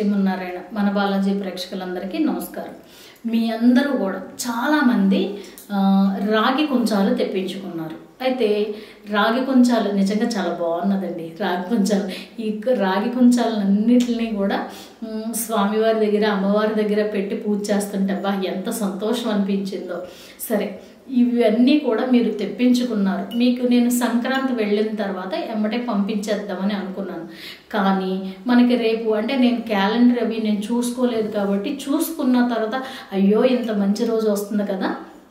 శ్రీమన్నారాయణ మన బాలాజీ ప్రేక్షకులందరికీ నమస్కారం మీ అందరూ కూడా చాలామంది ఆ, రాగి కుంచాలు తెప్పించుకున్నారు అయితే రాగి కుంచాలు నిజంగా చాలా బాగున్నదండి రాగి కుంచాలు ఈ క- రాగి కుంచాలన్నింటినీ కూడా మ్, స్వామివారి దగ్గర అమ్మవారి దగ్గర పెట్టి పూజ చేస్తుంటే అబ్బా ఎంత సంతోషం అనిపించిందో సరే ఇవన్నీ కూడా మీరు తెప్పించుకున్నారు మీకు నేను సంక్రాంతి వెళ్ళిన తర్వాత ఎమ్మటే పంపించేద్దామని అనుకున్నాను కానీ మనకి రేపు అంటే నేను క్యాలెండర్ అవి నేను చూసుకోలేదు కాబట్టి చూసుకున్న తర్వాత అయ్యో ఇంత మంచి రోజు వస్తుంది కదా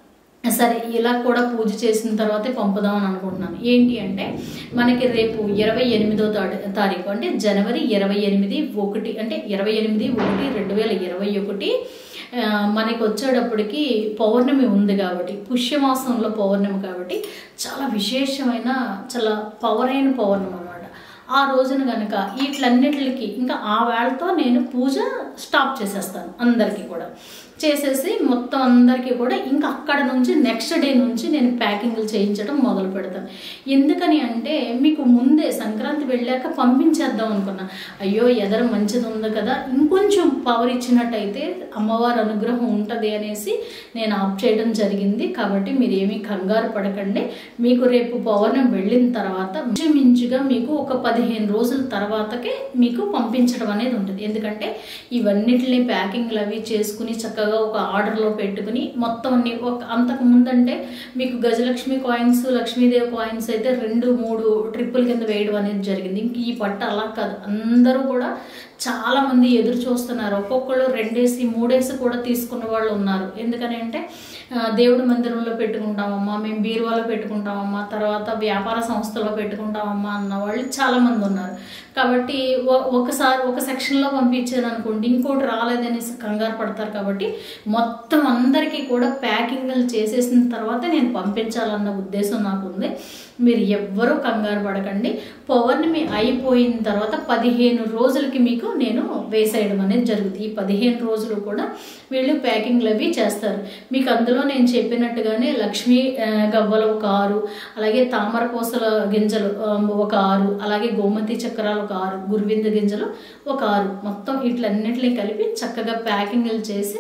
సరే ఇలా కూడా పూజ చేసిన తర్వాతే పంపుదామని అనుకుంటున్నాను ఏంటి అంటే మనకి రేపు ఇరవై ఎనిమిదో తారీ తారీఖు అంటే జనవరి ఇరవై ఎనిమిది ఒకటి అంటే ఇరవై ఎనిమిది ఒకటి రెండు వేల ఇరవై ఒకటి ఆ, మనకి వచ్చేటప్పటికి పౌర్ణమి ఉంది కాబట్టి పుష్యమాసంలో పౌర్ణమి కాబట్టి చాలా విశేషమైన చాలా పవర్ అయిన పౌర్ణమి అనమాట ఆ రోజున కనుక వీటిలన్నిటికి ఇంకా ఆ వేళతో నేను పూజ స్టాప్ చేసేస్తాను అందరికీ కూడా చేసేసి మొత్తం అందరికీ కూడా ఇంకా అక్కడ నుంచి నెక్స్ట్ డే నుంచి నేను ప్యాకింగ్లు చేయించడం మొదలు పెడతాను ఎందుకని అంటే మీకు ముందే సంక్రాంతి వెళ్ళాక పంపించేద్దాం అనుకున్నా అయ్యో ఎదర మంచిది ఉంది కదా ఇంకొంచెం పవర్ ఇచ్చినట్టయితే అమ్మవారి అనుగ్రహం ఉంటుంది అనేసి నేను ఆఫ్ చేయడం జరిగింది కాబట్టి మీరు ఏమీ కంగారు పడకండి మీకు రేపు పౌర్ణం వెళ్ళిన తర్వాత మించుగా మీకు ఒక పదిహేను రోజుల తర్వాతకే మీకు పంపించడం అనేది ఉంటుంది ఎందుకంటే ఇవన్నిటిని ప్యాకింగ్లు అవి చేసుకుని చక్కగా ఒక ఆర్డర్లో పెట్టుకుని మొత్తం అన్ని ఒక అంతకు ముందంటే మీకు గజలక్ష్మి కాయిన్స్ లక్ష్మీదేవి కాయిన్స్ అయితే రెండు మూడు ట్రిప్పుల కింద వేయడం అనేది జరిగింది ఇంక ఈ పట్ట అలా కాదు అందరూ కూడా చాలా మంది ఎదురు చూస్తున్నారు ఒక్కొక్కళ్ళు రెండేసి మూడేసి కూడా తీసుకున్న వాళ్ళు ఉన్నారు ఎందుకని అంటే ఆ, దేవుడి మందిరంలో పెట్టుకుంటామమ్మా మేము బీరువాలో పెట్టుకుంటామమ్మా తర్వాత వ్యాపార సంస్థలో పెట్టుకుంటామమ్మా అన్న వాళ్ళు చాలా మంది ఉన్నారు కాబట్టి ఒ- ఒకసారి ఒక సెక్షన్లో పంపించాను అనుకోండి ఇంకోటి రాలేదనేసి కంగారు పడతారు కాబట్టి మొత్తం అందరికీ కూడా ప్యాకింగ్లు చేసేసిన తర్వాత నేను పంపించాలన్న ఉద్దేశం నాకు ఉంది మీరు ఎవ్వరూ కంగారు పడకండి పౌర్ణమి అయిపోయిన తర్వాత పదిహేను రోజులకి మీకు నేను వేసేయడం అనేది జరుగుతుంది ఈ పదిహేను రోజులు కూడా వీళ్ళు ప్యాకింగ్లు అవి చేస్తారు మీకు అందులో నేను చెప్పినట్టుగానే లక్ష్మీ ఆ, గవ్వలు ఒక ఆరు అలాగే తామర పూసల గింజలు ఆ, ఒక ఆరు అలాగే గోమతి చక్రాలు ఒక ఆరు గురువింద గింజలు ఒక ఆరు మొత్తం వీటిలన్నింటినీ కలిపి చక్కగా ప్యాకింగ్లు చేసి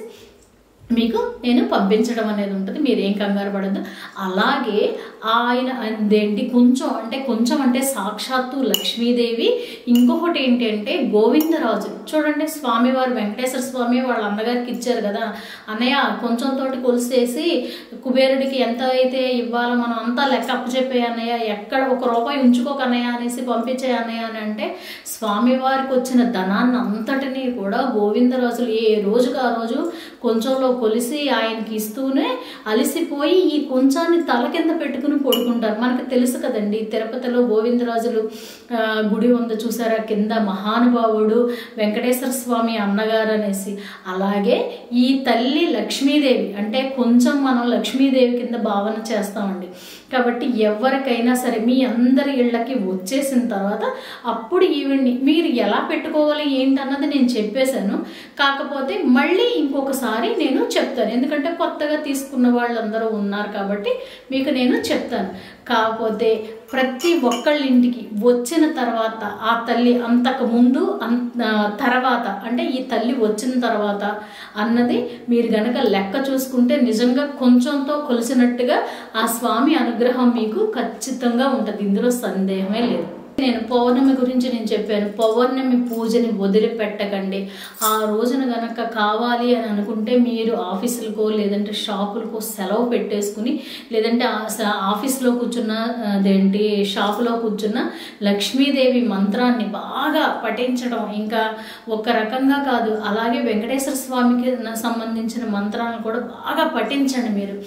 మీకు నేను పంపించడం అనేది ఉంటుంది మీరు ఏం కంగారు పడద్దు అలాగే ఆయన అదేంటి కొంచెం అంటే కొంచెం అంటే సాక్షాత్తు లక్ష్మీదేవి ఇంకొకటి ఏంటి అంటే గోవిందరాజు చూడండి స్వామివారు వెంకటేశ్వర స్వామి వాళ్ళ అన్నగారికి ఇచ్చారు కదా అన్నయ్య కొంచెం తోటి కొలిసేసి కుబేరుడికి ఎంత అయితే ఇవ్వాలో మనం అంతా లెక్క అప్పచెప్పే అన్నయ్య ఎక్కడ ఒక రూపాయి ఉంచుకోక అన్నయ్య అనేసి పంపించే అన్నయ్య అని అంటే స్వామివారికి వచ్చిన ధనాన్ని అంతటినీ కూడా గోవిందరాజులు ఏ రోజుకు ఆ రోజు కొంచెంలో కొలిసి ఆయనకి ఇస్తూనే అలసిపోయి ఈ కొంచాన్ని తల కింద పెట్టుకుని పడుకుంటారు మనకు తెలుసు కదండి తిరుపతిలో గోవిందరాజులు ఆ, గుడి ఉంది చూసారా కింద మహానుభావుడు వెంకటేశ్వర స్వామి అన్నగారు అనేసి అలాగే ఈ తల్లి లక్ష్మీదేవి అంటే కొంచెం మనం లక్ష్మీదేవి కింద భావన చేస్తామండి కాబట్టి ఎవరికైనా సరే మీ అందరి ఇళ్ళకి వచ్చేసిన తర్వాత అప్పుడు ఈవిడ్ని మీరు ఎలా పెట్టుకోవాలి ఏంటన్నది నేను చెప్పేశాను కాకపోతే మళ్ళీ ఇంకొకసారి నేను చెప్తాను ఎందుకంటే కొత్తగా తీసుకున్న వాళ్ళందరూ ఉన్నారు కాబట్టి మీకు నేను చెప్తాను కాకపోతే ప్రతి ఒక్కళ్ళ ఇంటికి వచ్చిన తర్వాత ఆ తల్లి అంతకు ముందు అన్ ఆ, తర్వాత అంటే ఈ తల్లి వచ్చిన తర్వాత అన్నది మీరు గనక లెక్క చూసుకుంటే నిజంగా కొంచెంతో కొలిసినట్టుగా ఆ స్వామి అనుగ్రహం మీకు ఖచ్చితంగా ఉంటుంది ఇందులో సందేహమే లేదు నేను పౌర్ణమి గురించి నేను చెప్పాను పౌర్ణమి పూజని వదిలిపెట్టకండి ఆ రోజున గనక కావాలి అని అనుకుంటే మీరు ఆఫీసులకో లేదంటే షాపులకో సెలవు పెట్టేసుకుని లేదంటే ఆ స- ఆఫీస్లో కూర్చున్న అదేంటి షాపులో కూర్చున్న లక్ష్మీదేవి మంత్రాన్ని బాగా పఠించడం ఇంకా ఒక రకంగా కాదు అలాగే వెంకటేశ్వర స్వామికి న- సంబంధించిన మంత్రాలను కూడా బాగా పఠించండి మీరు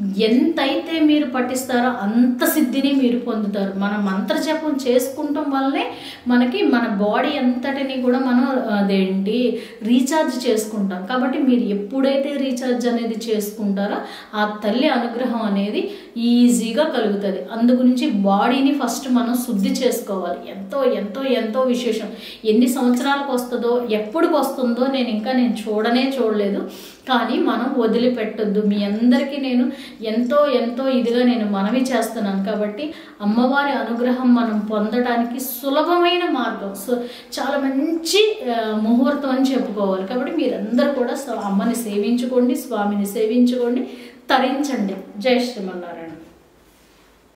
ఎంతైతే మీరు పఠిస్తారో అంత సిద్ధిని మీరు పొందుతారు మన మంత్ర జపం చేసుకుంటాం వల్లనే మనకి మన బాడీ అంతటిని కూడా మనం అదేంటి రీఛార్జ్ చేసుకుంటాం కాబట్టి మీరు ఎప్పుడైతే రీఛార్జ్ అనేది చేసుకుంటారో ఆ తల్లి అనుగ్రహం అనేది ఈజీగా కలుగుతుంది అందు గురించి బాడీని ఫస్ట్ మనం శుద్ధి చేసుకోవాలి ఎంతో ఎంతో ఎంతో విశేషం ఎన్ని సంవత్సరాలకు వస్తుందో ఎప్పటికి వస్తుందో నేను ఇంకా నేను చూడనే చూడలేదు కానీ మనం వదిలిపెట్టొద్దు మీ అందరికీ నేను ఎంతో ఎంతో ఇదిగా నేను మనవి చేస్తున్నాను కాబట్టి అమ్మవారి అనుగ్రహం మనం పొందడానికి సులభమైన మార్గం సో చాలా మంచి ఆ, ముహూర్తం అని చెప్పుకోవాలి కాబట్టి మీరందరూ కూడా స్వ- అమ్మని సేవించుకోండి స్వామిని సేవించుకోండి తరించండి జై శ్రీమన్నారాయణ